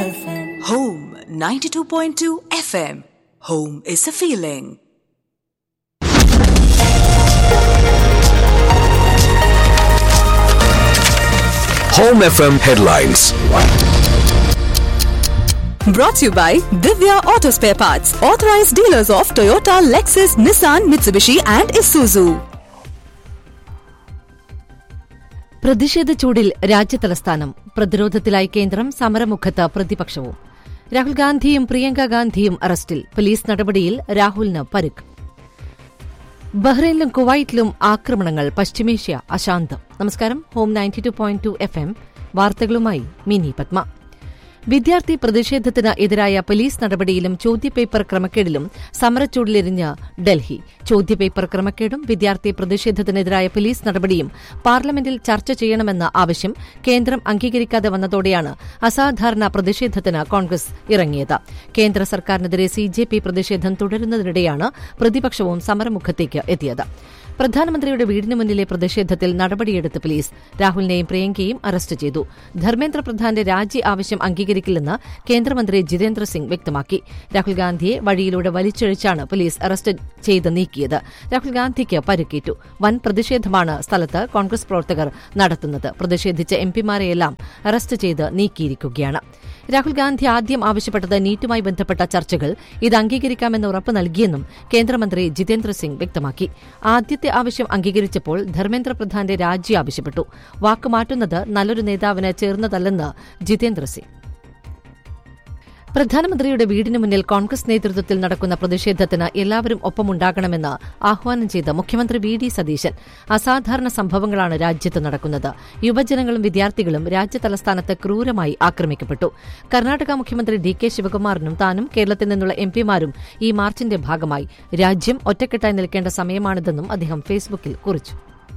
FM. Home 92.2 FM. Home is a feeling. Home FM headlines. Brought to you by Divya Auto Spare Parts, authorized dealers of Toyota, Lexus, Nissan, Mitsubishi, and Isuzu. പ്രതിഷേധ ചൂടിൽ രാജ്യതലസ്ഥാനം പ്രതിരോധത്തിലായി കേന്ദ്രം സമരമുഖത്ത് പ്രതിപക്ഷവും രാഹുൽ ഗാന്ധിയും പ്രിയങ്ക ഗാന്ധിയും അറസ്റ്റിൽ police നടപടിയിൽ രാഹുലിന് പരുക്ക് ബഹ്റൈനിലും കുവൈറ്റിലും ആക്രമണങ്ങൾ പശ്ചിമേഷ്യ അശാന്തം നമസ്കാരം Home ninety two point two F M വാർത്തകളുമായി മിനി പത്മ വിദ്യാർത്ഥി പ്രതിഷേധത്തിന് എതിരായ പോലീസ് നടപടിയിലും ചോദ്യപേപ്പർ ക്രമക്കേടിലും സമരച്ചൂടിലെരിഞ്ഞ് ഡൽഹി ചോദ്യപേപ്പർ ക്രമക്കേടും വിദ്യാർത്ഥി പ്രതിഷേധത്തിനെതിരായ പോലീസ് നടപടിയും പാർലമെന്റിൽ ചർച്ച ചെയ്യണമെന്ന ആവശ്യം കേന്ദ്രം അംഗീകരിക്കാതെ വന്നതോടെയാണ് അസാധാരണ പ്രതിഷേധത്തിന് കോൺഗ്രസ് ഇറങ്ങിയത് കേന്ദ്ര സർക്കാരിനെതിരെ സിജെപി പ്രതിഷേധം തുടരുന്നതിനിടെയാണ് പ്രതിപക്ഷവും സമരമുഖത്തേക്ക് എത്തിയത് പ്രധാനമന്ത്രിയുടെ വീടിന് മുന്നിലെ പ്രതിഷേധത്തിൽ നടപടിയെടുത്ത് പോലീസ് രാഹുലിനെയും പ്രിയങ്കയെയും അറസ്റ്റ് ചെയ്തു ധർമ്മേന്ദ്ര പ്രധാന്റെ രാജി ആവശ്യം അംഗീകരിക്കില്ലെന്ന് കേന്ദ്രമന്ത്രി ജിതേന്ദ്ര സിംഗ് വ്യക്തമാക്കി രാഹുൽ ഗാന്ധിയെ വഴിയിലൂടെ വലിച്ചിഴച്ചാണ് പോലീസ് അറസ്റ്റ് ചെയ്ത് നീക്കിയത് രാഹുൽ ഗാന്ധിക്ക് പരിക്കേറ്റു വൻ പ്രതിഷേധമാണ് സ്ഥലത്ത് കോൺഗ്രസ് പ്രവർത്തകർ നടത്തുന്നത് പ്രതിഷേധിച്ച എംപിമാരെയെല്ലാം അറസ്റ്റ് ചെയ്ത് നീക്കിയിരിക്കുകയാണ് രാഹുൽ ഗാന്ധി ആദ്യം ആവശ്യപ്പെട്ടത് നീറ്റുമായി ബന്ധപ്പെട്ട ചർച്ചകൾ ഇത് അംഗീകരിക്കാമെന്ന് ഉറപ്പ് നൽകിയെന്നും കേന്ദ്രമന്ത്രി ജിതേന്ദ്ര സിംഗ് വ്യക്തമാക്കി ആദ്യത്തെ ആവശ്യം അംഗീകരിച്ചപ്പോൾ ധർമ്മേന്ദ്ര പ്രധാന്റെ രാജി ആവശ്യപ്പെട്ടു വാക്കുമാറ്റുന്നത് നല്ലൊരു നേതാവിന് ചേർന്നതല്ലെന്ന് ജിതേന്ദ്ര സിംഗ് പ്രധാനമന്ത്രിയുടെ വീടിന് മുന്നിൽ കോൺഗ്രസ് നേതൃത്വത്തിൽ നടക്കുന്ന പ്രതിഷേധത്തിന് എല്ലാവരും ഒപ്പമുണ്ടാകണമെന്ന് ആഹ്വാനം ചെയ്ത് മുഖ്യമന്ത്രി വി ഡി സതീശൻ അസാധാരണ സംഭവങ്ങളാണ് രാജ്യത്ത് നടക്കുന്നത് യുവജനങ്ങളും വിദ്യാർത്ഥികളും രാജ്യതലസ്ഥാനത്ത് ക്രൂരമായി ആക്രമിക്കപ്പെട്ടു കർണാടക മുഖ്യമന്ത്രി ഡി കെ ശിവകുമാറിനും താനും കേരളത്തിൽ നിന്നുള്ള എംപിമാരും ഈ മാർച്ചിന്റെ ഭാഗമായി രാജ്യം ഒറ്റക്കെട്ടായി നിൽക്കേണ്ട സമയമാണിതെന്നും അദ്ദേഹം ഫേസ്ബുക്കിൽ കുറിച്ചു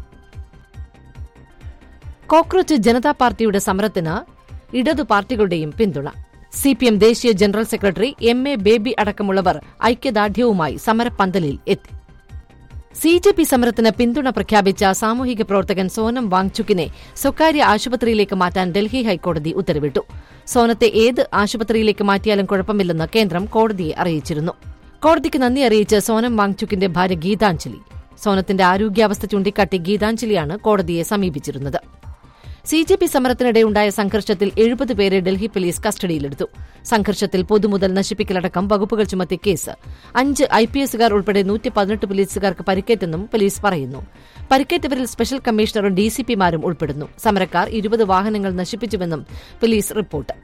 കോക്രോച്ച് ജനതാ പാർട്ടിയുടെ സമരത്തിന് ഇടതു പാർട്ടികളുടെയും പിന്തുണ സിപിഎം ദേശീയ general secretary M A Baby അടക്കമുള്ളവർ ഐക്യദാർഢ്യവുമായി സമരപ്പന്തലിൽ എത്തി സി ജെ പി സമരത്തിന് പിന്തുണ പ്രഖ്യാപിച്ച സാമൂഹിക പ്രവർത്തകൻ സോനം വാങ്ചുക്കിനെ സ്വകാര്യ ആശുപത്രിയിലേക്ക് മാറ്റാൻ ഡൽഹി ഹൈക്കോടതി ഉത്തരവിട്ടു സോനത്തെ ഏത് ആശുപത്രിയിലേക്ക് മാറ്റിയാലും കുഴപ്പമില്ലെന്ന് കേന്ദ്രം കോടതിയെ അറിയിച്ചിരുന്നു കോടതിക്ക് നന്ദി അറിയിച്ച് സോനം വാങ്ചുക്കിന്റെ ഭാര്യ ഗീതാഞ്ജലി സോനത്തിന്റെ ആരോഗ്യാവസ്ഥ ചൂണ്ടിക്കാട്ടി ഗീതാഞ്ജലിയാണ് കോടതിയെ സമീപിച്ചിരുന്നത് സി ജെ പി സമരത്തിനിടെയുണ്ടായ സംഘർഷത്തിൽ എഴുപത് പേരെ ഡൽഹി പോലീസ് കസ്റ്റഡിയിലെടുത്തു സംഘർഷത്തിൽ പൊതുമുതൽ നശിപ്പിക്കലടക്കം വകുപ്പുകൾ ചുമത്തിയ കേസ് അഞ്ച് ഐ പി എസുകാർ ഉൾപ്പെടെ നൂറ്റി പതിനെട്ട് പോലീസുകാർക്ക് പരിക്കേറ്റെന്നും പോലീസ് പറയുന്നു പരിക്കേറ്റവരിൽ സ്പെഷ്യൽ കമ്മീഷണറും ഡിസിപിമാരും ഉൾപ്പെടുന്നു സമരക്കാർ ഇരുപത് വാഹനങ്ങൾ നശിപ്പിച്ചുവെന്നും police report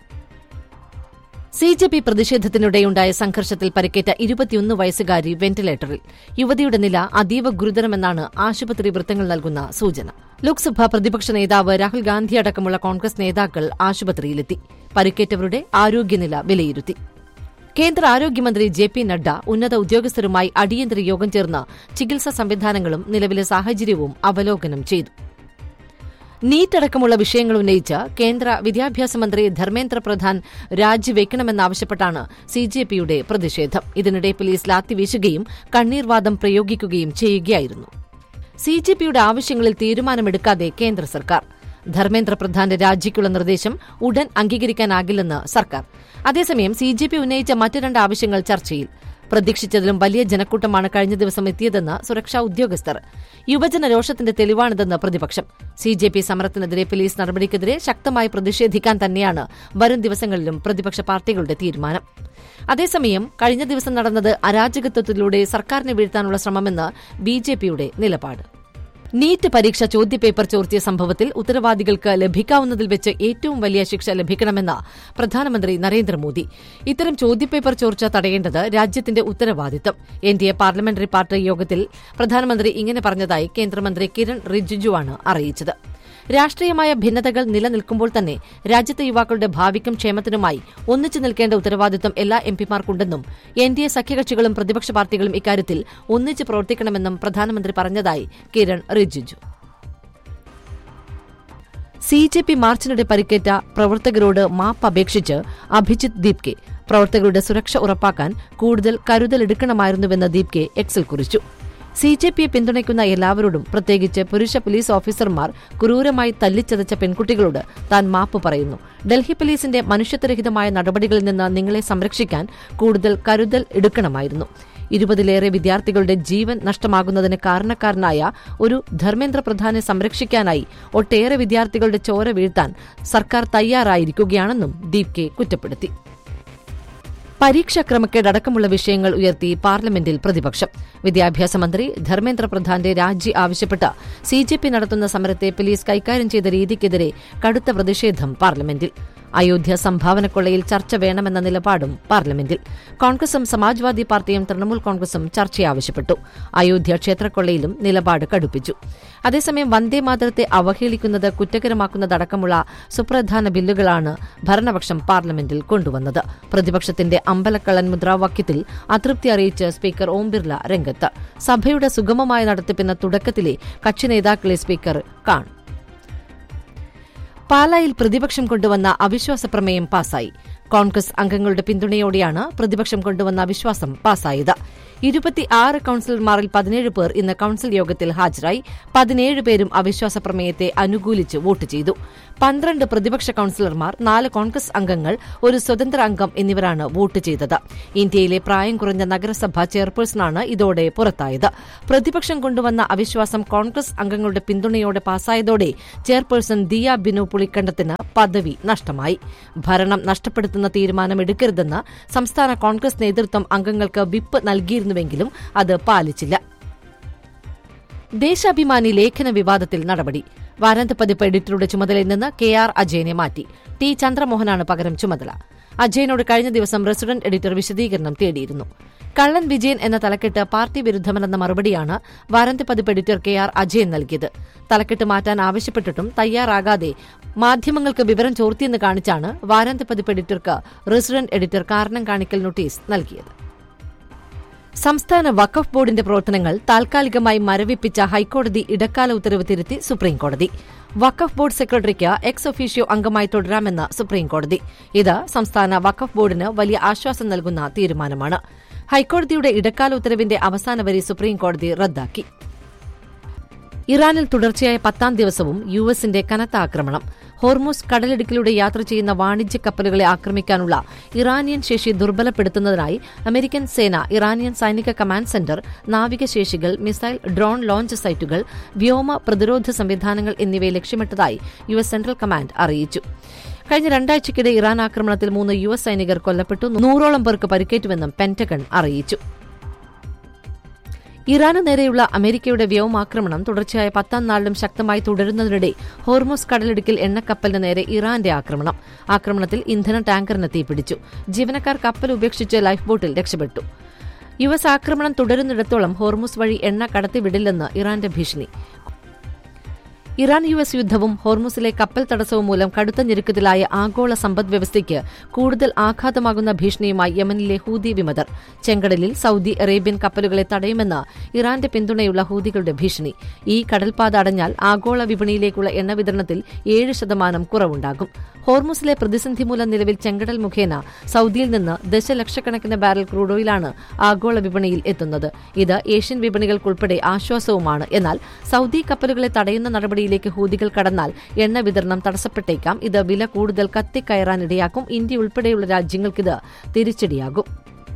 C J P പ്രതിഷേധത്തിനിടെയുണ്ടായ സംഘർഷത്തിൽ പരിക്കേറ്റ ഇരുപത്തിയൊന്ന് വയസ്സുകാരി വെന്റിലേറ്ററിൽ യുവതിയുടെ നില അതീവ ഗുരുതരമെന്നാണ് ആശുപത്രി വൃത്തങ്ങൾ നൽകുന്ന സൂചന ലോക്സഭാ പ്രതിപക്ഷ നേതാവ് രാഹുൽ ഗാന്ധി അടക്കമുള്ള കോൺഗ്രസ് നേതാക്കൾ ആശുപത്രിയിലെത്തി പരിക്കേറ്റവരുടെ ആരോഗ്യനില വിലയിരുത്തി കേന്ദ്ര ആരോഗ്യമന്ത്രി ജെ പി നഡ്ഡ ഉന്നത ഉദ്യോഗസ്ഥരുമായി അടിയന്തര യോഗം ചേർന്ന് ചികിത്സാ സംവിധാനങ്ങളും നിലവിലെ സാഹചര്യവും അവലോകനം ചെയ്തു നീറ്റ് അടക്കമുള്ള വിഷയങ്ങൾ ഉന്നയിച്ച് കേന്ദ്ര വിദ്യാഭ്യാസ മന്ത്രി ധർമ്മേന്ദ്ര പ്രധാൻ രാജിവെക്കണമെന്നാവശ്യപ്പെട്ടാണ് സി ജെ പിയുടെ പ്രതിഷേധം ഇതിനിടെ പോലീസ് ലാത്തി വീശുകയും കണ്ണീർവാദം പ്രയോഗിക്കുകയും ചെയ്യുകയായിരുന്നു സി ജെ പിയുടെ ആവശ്യങ്ങളിൽ തീരുമാനമെടുക്കാതെ കേന്ദ്ര സർക്കാർ ധർമ്മേന്ദ്ര പ്രധാന്റെ രാജിക്കുള്ള നിർദ്ദേശം ഉടൻ അംഗീകരിക്കാനാകില്ലെന്ന് സർക്കാർ അതേസമയം സി ജെ പി ഉന്നയിച്ച മറ്റ് രണ്ട് ആവശ്യങ്ങൾ ചർച്ചയിൽ പ്രതീക്ഷിച്ചതിലും വലിയ ജനക്കൂട്ടമാണ് കഴിഞ്ഞ ദിവസം എത്തിയതെന്ന് സുരക്ഷാ ഉദ്യോഗസ്ഥർ യുവജന രോഷത്തിന്റെ തെളിവാണിതെന്ന് പ്രതിപക്ഷം സി ജെ പി സമരത്തിനെതിരെ പോലീസ് നടപടിക്കെതിരെ ശക്തമായി പ്രതിഷേധിക്കാൻ തന്നെയാണ് വരും ദിവസങ്ങളിലും പ്രതിപക്ഷ പാർട്ടികളുടെ തീരുമാനം അതേസമയം കഴിഞ്ഞ ദിവസം നടന്നത് അരാജകത്വത്തിലൂടെ സർക്കാരിനെ വീഴ്ത്താനുള്ള ശ്രമമെന്ന് ബി ജെ പിയുടെ നിലപാട് നീറ്റ് പരീക്ഷ ചോദ്യപേപ്പർ ചോർത്തിയ സംഭവത്തിൽ ഉത്തരവാദികൾക്ക് ലഭിക്കാവുന്നതിൽ വെച്ച് ഏറ്റവും വലിയ ശിക്ഷ ലഭിക്കണമെന്ന് പ്രധാനമന്ത്രി നരേന്ദ്രമോദി ഇത്തരം ചോദ്യപേപ്പർ ചോർച്ച തടയേണ്ടത് രാജ്യത്തിന്റെ ഉത്തരവാദിത്തം N D A parliamentary party യോഗത്തിൽ പ്രധാനമന്ത്രി ഇങ്ങനെ പറഞ്ഞതായി കേന്ദ്രമന്ത്രി കിരൺ റിജിജുവാണ് അറിയിച്ചത് രാഷ്ട്രീയമായ ഭിന്നതകൾ നിലനിൽക്കുമ്പോൾ തന്നെ രാജ്യത്തെ യുവാക്കളുടെ ഭാവിക്കും ക്ഷേമത്തിനുമായി ഒന്നിച്ചു നിൽക്കേണ്ട ഉത്തരവാദിത്തം എല്ലാ എംപിമാർക്കുണ്ടെന്നും എൻ ഡി എ സഖ്യകക്ഷികളും പ്രതിപക്ഷ പാർട്ടികളും ഇക്കാര്യത്തിൽ ഒന്നിച്ച് പ്രവർത്തിക്കണമെന്നും പ്രധാനമന്ത്രി പറഞ്ഞതായി Kiren Rijiju C J P മാർച്ചിനിടെ പരിക്കേറ്റ പ്രവർത്തകരോട് മാപ്പ് അപേക്ഷിച്ച് അഭിജിത് ദീപ്കെ പ്രവർത്തകരുടെ സുരക്ഷ ഉറപ്പാക്കാൻ കൂടുതൽ കരുതലെടുക്കണമായിരുന്നുവെന്ന് ദീപ്കെ എക്സിൽ കുറിച്ചു സി ജെ പിയെ പിന്തുണയ്ക്കുന്ന എല്ലാവരോടും പ്രത്യേകിച്ച് പുരുഷ പോലീസ് ഓഫീസർമാർ ക്രൂരമായി തല്ലിച്ചതച്ച പെൺകുട്ടികളോട് താൻ മാപ്പ് പറയുന്നു ഡൽഹി പോലീസിന്റെ മനുഷ്യത്വരഹിതമായ നടപടികളിൽ നിന്ന് നിങ്ങളെ സംരക്ഷിക്കാൻ കൂടുതൽ കരുതൽ എടുക്കണമായിരുന്നു ഇരുപതിലേറെ വിദ്യാർത്ഥികളുടെ ജീവൻ നഷ്ടമാകുന്നതിന് കാരണക്കാരനായ ഒരു ധർമ്മേന്ദ്ര പ്രധാനെ സംരക്ഷിക്കാനായി ഒട്ടേറെ വിദ്യാർത്ഥികളുടെ ചോര വീഴ്ത്താൻ സർക്കാർ തയ്യാറായിരിക്കുകയാണെന്നും ദീപ് കെ കുറ്റപ്പെടുത്തി പരീക്ഷാ ക്രമക്കേട് അടക്കമുള്ള വിഷയങ്ങൾ ഉയർത്തി പാർലമെന്റിൽ പ്രതിപക്ഷം വിദ്യാഭ്യാസ മന്ത്രി ധർമ്മേന്ദ്ര പ്രധാന്റെ രാജി ആവശ്യപ്പെട്ട് സി ജെ പി നടത്തുന്ന സമരത്തെ പോലീസ് കൈകാര്യം ചെയ്ത രീതിക്കെതിരെ കടുത്ത പ്രതിഷേധം പാർലമെന്റിൽ അയോധ്യ സംഭാവനക്കൊള്ളയിൽ ചർച്ച വേണമെന്ന നിലപാടും പാർലമെന്റിൽ കോൺഗ്രസും സമാജ്വാദി പാർട്ടിയും തൃണമൂൽ കോൺഗ്രസും ചർച്ച ആവശ്യപ്പെട്ടു അയോധ്യ ക്ഷേത്രക്കൊള്ളയിലും നിലപാട് കടുപ്പിച്ചു അതേസമയം വന്ദേമാതരത്തെ അവഹേളിക്കുന്നത് കുറ്റകരമാക്കുന്നതടക്കമുള്ള സുപ്രധാന ബില്ലുകളാണ് ഭരണപക്ഷം പാർലമെന്റിൽ കൊണ്ടുവന്നത് പ്രതിപക്ഷത്തിന്റെ അമ്പലക്കള്ളൻ മുദ്രാവാക്യത്തിൽ അതൃപ്തി അറിയിച്ച് സ്പീക്കർ ഓം ബിർല രംഗത്ത് സഭയുടെ സുഗമമായ നടത്തിപ്പിന് തുടക്കത്തിലെ കക്ഷി നേതാക്കളെ സ്പീക്കർ കാണും പാലായിൽ പ്രതിപക്ഷം കൊണ്ടുവന്ന അവിശ്വാസ പ്രമേയം പാസായി കോൺഗ്രസ് അംഗങ്ങളുടെ പിന്തുണയോടെയാണ് പ്രതിപക്ഷം കൊണ്ടുവന്ന അവിശ്വാസം പാസായത് ഇരുപത്തിയാറ് കൌൺസിലർമാരിൽ പതിനേഴ് പേർ ഇന്ന് കൌൺസിൽ യോഗത്തിൽ ഹാജരായി പതിനേഴ് പേരും അവിശ്വാസ പ്രമേയത്തെ അനുകൂലിച്ച് വോട്ട് ചെയ്തു പന്ത്രണ്ട് പ്രതിപക്ഷ കൌൺസിലർമാർ നാല് കോൺഗ്രസ് അംഗങ്ങൾ ഒരു സ്വതന്ത്ര അംഗം എന്നിവരാണ് വോട്ട് ചെയ്തത് ഇന്ത്യയിലെ പ്രായം കുറഞ്ഞ നഗരസഭ ചെയർപേഴ്സണാണ് ഇതോടെ പുറത്തായത് പ്രതിപക്ഷം കൊണ്ടുവന്ന അവിശ്വാസം കോൺഗ്രസ് അംഗങ്ങളുടെ പിന്തുണയോടെ പാസായതോടെ ചെയർപേഴ്സൺ ദിയ ബിനു പുളിക്കണ്ടത്തിന് പദവി നഷ്ടമായി ഭരണം നഷ്ടപ്പെടുത്തുന്ന തീരുമാനമെടുക്കരുതെന്ന് സംസ്ഥാന കോൺഗ്രസ് നേതൃത്വം അംഗങ്ങൾക്ക് വിപ്പ് നൽകിയിരുന്നുവെങ്കിലും അത് പാലിച്ചില്ല ദേശാഭിമാനി ലേഖന വിവാദത്തിൽ നടപടി വാരാന്ത പതിപ്പ് എഡിറ്ററുടെ ചുമതലയിൽ നിന്ന് കെ ആർ അജയനെ മാറ്റി ടി ചന്ദ്രമോഹനാണ് പകരം ചുമതല അജയനോട് കഴിഞ്ഞ ദിവസം റെസിഡന്റ് എഡിറ്റർ വിശദീകരണം തേടിയിരുന്നു കള്ളൻ വിജയൻ എന്ന തലക്കെട്ട് പാർട്ടി വിരുദ്ധമെന്ന മറുപടിയാണ് വാരാന്ത്യ പതിപ്പ് എഡിറ്റർ കെ ആർ അജയൻ നൽകിയത് തലക്കെട്ട് മാറ്റാൻ ആവശ്യപ്പെട്ടിട്ടും തയ്യാറാകാതെ മാധ്യമങ്ങൾക്ക് വിവരം ചോർത്തിയെന്ന് കാണിച്ചാണ് വാരാന്ത്യ പതിപ്പ് എഡിറ്റർക്ക് റെസിഡന്റ് എഡിറ്റർ കാരണം കാണിക്കൽ നോട്ടീസ് നൽകിയത് സംസ്ഥാന വഖഫ് ബോർഡിന്റെ പ്രവർത്തനങ്ങൾ താൽക്കാലികമായി മരവിപ്പിച്ച ഹൈക്കോടതി ഇടക്കാല ഉത്തരവ് തിരുത്തി സുപ്രീംകോടതി വഖഫ് ബോർഡ് സെക്രട്ടറിക്ക് എക്സ് ഒഫീഷ്യോ അംഗമായി തുടരാമെന്ന് സുപ്രീംകോടതി ഇത് സംസ്ഥാന വഖഫ് ബോർഡിന് വലിയ ആശ്വാസം നൽകുന്ന തീരുമാനമാണ് ഹൈക്കോടതിയുടെ ഇടക്കാല ഉത്തരവിന്റെ അവസാന വരി സുപ്രീംകോടതി റദ്ദാക്കി ഇറാനിൽ തുടർച്ചയായ പത്താം ദിവസവും യു എസിന്റെ കനത്ത ആക്രമണം ഹോർമൂസ് കടലിടുക്കിലൂടെ യാത്ര ചെയ്യുന്ന വാണിജ്യ കപ്പലുകളെ ആക്രമിക്കാനുള്ള ഇറാനിയൻ ശേഷി ദുർബലപ്പെടുത്തുന്നതിനായി അമേരിക്കൻ സേന ഇറാനിയൻ സൈനിക കമാൻഡ് സെന്റർ നാവികശേഷികൾ മിസൈൽ ഡ്രോൺ ലോഞ്ച് സൈറ്റുകൾ വ്യോമ പ്രതിരോധ സംവിധാനങ്ങൾ എന്നിവയെ ലക്ഷ്യമിട്ടതായി യു എസ് സെൻട്രൽ കമാൻഡ് അറിയിച്ചു കഴിഞ്ഞ രണ്ടാഴ്ചയ്ക്കിടെ ഇറാൻ ആക്രമണത്തിൽ മൂന്ന് യു എസ് സൈനികർ കൊല്ലപ്പെട്ടു നൂറോളം പേർക്ക് പരിക്കേറ്റുവെന്നും പെന്റഗൺ അറിയിച്ചു ഇറാന് നേരെയുള്ള അമേരിക്കയുടെ വ്യോമാക്രമണം തുടർച്ചയായ പത്താം നാളിലും ശക്തമായി തുടരുന്നതിനിടെ ഹോർമോസ് കടലിടുക്കിൽ എണ്ണക്കപ്പലിന് നേരെ ഇറാന്റെ ആക്രമണം ആക്രമണത്തിൽ ഇന്ധന ടാങ്കറിന് തീപിടിച്ചു ജീവനക്കാർ കപ്പൽ ഉപേക്ഷിച്ച് ലൈഫ് ബോട്ടിൽ രക്ഷപ്പെട്ടു യു എസ് ആക്രമണം തുടരുന്നിടത്തോളം ഹോർമൂസ് വഴി എണ്ണ കടത്തിവിടില്ലെന്ന് ഇറാന്റെ ഭീഷണി ഇറാൻ യു എസ് യുദ്ധവും ഹോർമുസിലെ കപ്പൽ തടസ്സവും മൂലം കടുത്ത ഞെരുക്കത്തിലായ ആഗോള സമ്പദ്വ്യവസ്ഥയ്ക്ക് കൂടുതൽ ആഘാതമാകുന്ന ഭീഷണിയുമായി യമനിലെ ഹൂതി വിമതർ ചെങ്കടലിൽ സൌദി അറേബ്യൻ കപ്പലുകളെ തടയുമെന്ന് ഇറാന്റെ പിന്തുണയുള്ള ഹൂതികളുടെ ഭീഷണി ഈ കടൽപാത അടഞ്ഞാൽ ആഗോള വിപണിയിലേക്കുള്ള എണ്ണ വിതരണത്തിൽ ഏഴ് ശതമാനം കുറവുണ്ടാകും ഹോർമുസിലെ പ്രതിസന്ധി മൂലം നിലവിൽ ചെങ്കടൽ മുഖേന സൌദിയിൽ നിന്ന് ദശലക്ഷക്കണക്കിന് ബാരൽ ക്രൂഡ് ഓയിലാണ് ആഗോള വിപണിയിൽ എത്തുന്നത് ഇത് ഏഷ്യൻ വിപണികൾക്കുൾപ്പെടെ ആശ്വാസവുമാണ് എന്നാൽ സൌദി കപ്പലുകളെ തടയുന്ന നടപടിയിലേക്ക് ഹൂതികൾ കടന്നാൽ എണ്ണ വിതരണം തടസ്സപ്പെട്ടേക്കാം ഇത് വില കൂടുതൽ കത്തിക്കയറാനിടയാക്കും ഇന്ത്യ ഉൾപ്പെടെയുള്ള രാജ്യങ്ങൾക്കിത് തിരിച്ചടിയാകും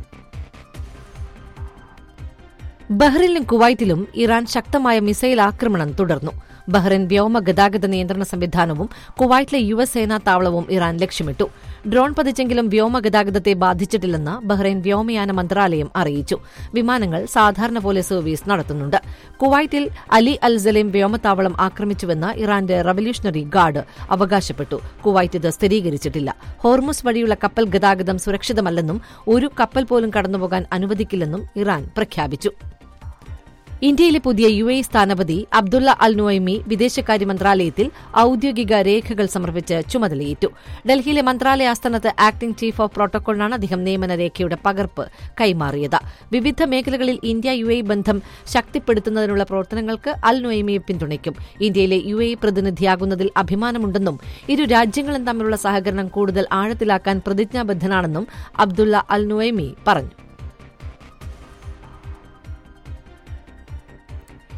ബഹ്റിനിലും കുവൈറ്റിലും ഇറാൻ ശക്തമായ മിസൈൽ ആക്രമണം തുടർന്നു ബഹ്റിൻ വ്യോമ ഗതാഗത നിയന്ത്രണ സംവിധാനവും കുവൈറ്റിലെ യു എസ് സേനാ താവളവും ഇറാൻ ലക്ഷ്യമിട്ടു ഡ്രോൺ പതിച്ചെങ്കിലും വ്യോമ ഗതാഗതത്തെ ബാധിച്ചിട്ടില്ലെന്ന് ബഹ്റൈൻ വ്യോമയാന മന്ത്രാലയം അറിയിച്ചു വിമാനങ്ങൾ സാധാരണ പോലെ സർവീസ് നടത്തുന്നുണ്ട് കുവൈറ്റിൽ അലി അൽ സലേം വ്യോമത്താവളം ആക്രമിച്ചുവെന്ന് ഇറാന്റെ റവല്യൂഷണറി ഗാർഡ് അവകാശപ്പെട്ടു കുവൈറ്റ് ഇത് സ്ഥിരീകരിച്ചിട്ടില്ല ഹോർമുസ് വഴിയുള്ള കപ്പൽ ഗതാഗതം സുരക്ഷിതമല്ലെന്നും ഒരു കപ്പൽ പോലും കടന്നുപോകാൻ അനുവദിക്കില്ലെന്നും ഇറാൻ പ്രഖ്യാപിച്ചു ഇന്ത്യയിലെ പുതിയ യു എ സ്ഥാനപതി അബ്ദുള്ള അൽ നുഐമി വിദേശകാര്യ മന്ത്രാലയത്തിൽ ഔദ്യോഗിക രേഖകൾ സമർപ്പിച്ച് ചുമതലയേറ്റു ഡൽഹിയിലെ മന്ത്രാലയ ആസ്ഥാനത്ത് ആക്ടിംഗ് ചീഫ് ഓഫ് പ്രോട്ടോകോളിനാണ് അദ്ദേഹം നിയമന രേഖയുടെ പകർപ്പ് കൈമാറിയത് വിവിധ മേഖലകളിൽ ഇന്ത്യ യു എ ബന്ധം ശക്തിപ്പെടുത്തുന്നതിനുള്ള പ്രവർത്തനങ്ങൾക്ക് അൽ നുഐമിയെ പിന്തുണയ്ക്കും ഇന്ത്യയിലെ യു എ പ്രതിനിധിയാകുന്നതിൽ അഭിമാനമുണ്ടെന്നും ഇരു രാജ്യങ്ങളും തമ്മിലുള്ള സഹകരണം കൂടുതൽ ആഴത്തിലാക്കാൻ പ്രതിജ്ഞാബദ്ധനാണെന്നും അബ്ദുള്ള അൽ നുഐമി പറഞ്ഞു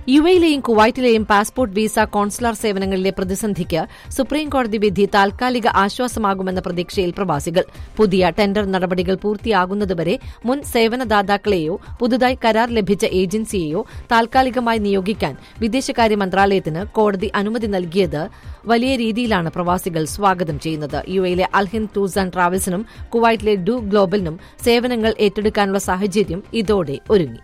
യു എയിലെയും കുവൈറ്റിലെയും പാസ്പോർട്ട് വിസ കോൺസുലാർ സേവനങ്ങളിലെ പ്രതിസന്ധിക്ക് സുപ്രീം കോടതി വിധി താൽക്കാലിക ആശ്വാസമാകുമെന്ന പ്രതീക്ഷയിൽ പ്രവാസികൾ പുതിയ ടെൻഡർ നടപടികൾ പൂർത്തിയാകുന്നതുവരെ മുൻ സേവനദാതാക്കളെയോ പുതുതായി കരാർ ലഭിച്ച ഏജൻസിയെയോ താൽക്കാലികമായി നിയോഗിക്കാൻ വിദേശകാര്യ മന്ത്രാലയത്തിന് കോടതി അനുമതി നൽകിയത് വലിയ രീതിയിലാണ് പ്രവാസികൾ സ്വാഗതം ചെയ്യുന്നത് യു എയിലെ അൽഹിന്ദ് ടൂർസ് ആൻഡ് ട്രാവൽസിനും കുവൈറ്റിലെ ഡു ഗ്ലോബലിനും സേവനങ്ങൾ ഏറ്റെടുക്കാനുള്ള സാഹചര്യം ഇതോടെ ഒരുങ്ങി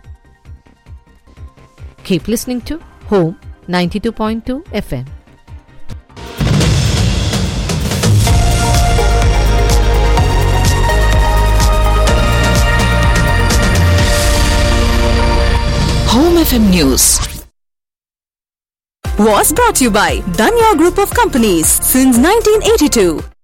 keep listening to Home ninety two point two F M Home FM News was brought to you by Danya Group of Companies since 1982.